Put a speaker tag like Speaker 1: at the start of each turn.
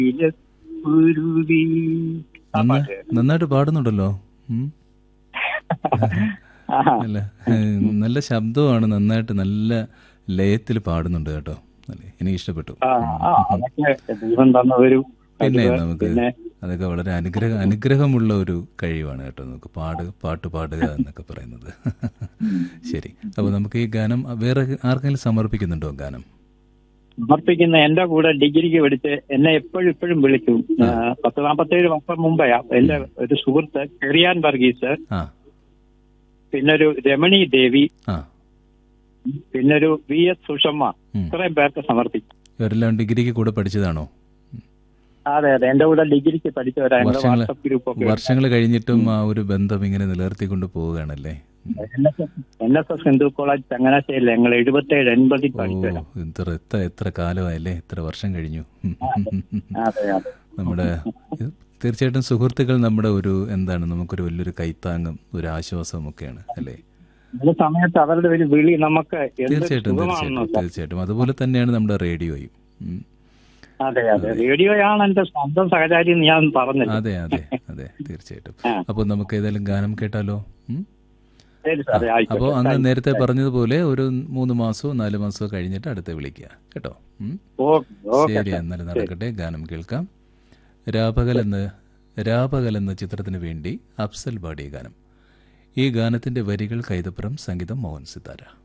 Speaker 1: കുരുവി ആ
Speaker 2: നന്ന-
Speaker 1: പാട്ട്
Speaker 2: നന്നായിട്ട് പാടുന്നുണ്ടല്ലോ ഉം.
Speaker 1: ആഹാ.
Speaker 2: അല്ല ഏഹ്, നല്ല ശബ്ദമാണ് നന്നായിട്ട് നല്ല ലയത്തിൽ പാടുന്നുണ്ട് കേട്ടോ അല്ലേ എനിക്ക് ഇഷ്ടപ്പെട്ടു
Speaker 1: ആ, ആ, അതൊക്കെ ദൈവം തന്ന ഒരു
Speaker 2: പിന്നെ
Speaker 1: കഴിവ്.
Speaker 2: നമുക്ക്
Speaker 1: പിന്നെ
Speaker 2: അതൊക്കെ വളരെ അനുഗ്രഹ അനുഗ്രഹമുള്ള ഒരു കഴിവാണ് കേട്ടോ നമുക്ക് പാട് പാട്ട് പാടുക എന്നൊക്കെ പറയുന്നത് ശരി അപ്പോൾ നമുക്ക് ഈ ഗാനം വേറെ ആർക്കെങ്കിലും സമർപ്പിക്കുന്നുണ്ടോ ഗാനം
Speaker 1: സമർപ്പിക്കുന്ന എന്റെ കൂടെ ഡിഗ്രിക്ക് പഠിച്ച് എന്നെ എപ്പോഴും ഇപ്പോഴും വിളിക്കും ആ, പത്ത് നാൽപ്പത്തേഴ് വർഷം മുമ്പെയാ എന്റെ ഒരു സുഹൃത്ത് ചെറിയാൻ വർഗീസ്
Speaker 2: ആ
Speaker 1: പിന്നൊരു രമണി ദേവി
Speaker 2: ആ
Speaker 1: പിന്നൊരു വി എസ് സുഷമ്മ
Speaker 2: ഉം.
Speaker 1: ഇത്രയും പേർക്ക് സമർപ്പിക്കും
Speaker 2: ഇവരെല്ലാം ഡിഗ്രിക്ക് കൂടെ പഠിച്ചതാണോ
Speaker 1: അതെ അതെ എന്റെ കൂടെ ഡിഗ്രിക്ക് പഠിച്ചവരാ ഞങ്ങളുടെ
Speaker 2: വർഷങ്ങള്
Speaker 1: വാട്സപ്പ് ഗ്രൂപ്പ് ഒക്കെ
Speaker 2: വർഷങ്ങൾ കഴിഞ്ഞിട്ടും ആ ഒരു ബന്ധം ഇങ്ങനെ നിലനിർത്തിക്കൊണ്ട് പോവുകയാണല്ലേ
Speaker 1: N S S Hindu college ചങ്ങനാശ്ശേരിയിൽ ഞങ്ങൾ എഴുപത്തേഴ് എൺപതിൽ
Speaker 2: ഓ
Speaker 1: പഠിച്ചവരാ
Speaker 2: ഇത്ര എത്ര എത്ര കാലമായല്ലേ എത്ര വർഷം കഴിഞ്ഞു
Speaker 1: അതെ അതെ
Speaker 2: നമ്മുടെ തീർച്ചയായിട്ടും സുഹൃത്തുക്കൾ നമ്മുടെ ഒരു എന്താണ് നമുക്കൊരു വലിയൊരു കൈത്താങ്ങും ഒരു ആശ്വാസവും ഒക്കെയാണ് അല്ലേ
Speaker 1: ചില സമയത്ത് അവരുടെ ഒരു വിളി നമുക്ക് എന്ത്
Speaker 2: തീർച്ചയായിട്ടും
Speaker 1: സുഖമാണെന്നോ
Speaker 2: തീർച്ചയായിട്ടും തീർച്ചയായിട്ടും അതുപോലെ തന്നെയാണ് നമ്മുടെ റേഡിയോയും ഉം.
Speaker 1: അതെ അതെ റേഡിയോയാണ് എന്റെ സ്വന്തം സഹചാരി എന്ന് ഞാൻ പറഞ്ഞില്ല
Speaker 2: അതെ അതെ അതെ തീർച്ചയായിട്ടും
Speaker 1: ആ.
Speaker 2: അപ്പോൾ നമുക്ക് ഏതായാലും ഗാനം കേട്ടാലോ ഉം?
Speaker 1: ശരി സാറേ ആയിക്കോട്ടെ
Speaker 2: അപ്പോൾ അങ്ങ് നേരത്തെ പറഞ്ഞതുപോലെ ഒരു മൂന്ന് മാസമോ നാല് മാസമോ കഴിഞ്ഞിട്ട് അടുത്ത് വിളിക്കുക കേട്ടോ ഉം?
Speaker 1: ഓക്കെ ഓക്കെ
Speaker 2: ശരി എന്നാലും നടക്കട്ടെ ഗാനം കേൾക്കാം രാപകൽ എന്ന് രാപകൽ എന്ന ചിത്രത്തിന് വേണ്ടി അഫ്സൽ പാടിയ ഗാനം ഈ ഗാനത്തിന്റെ വരികൾ കൈതപ്പുറം സംഗീതം മോഹൻ സിത്താര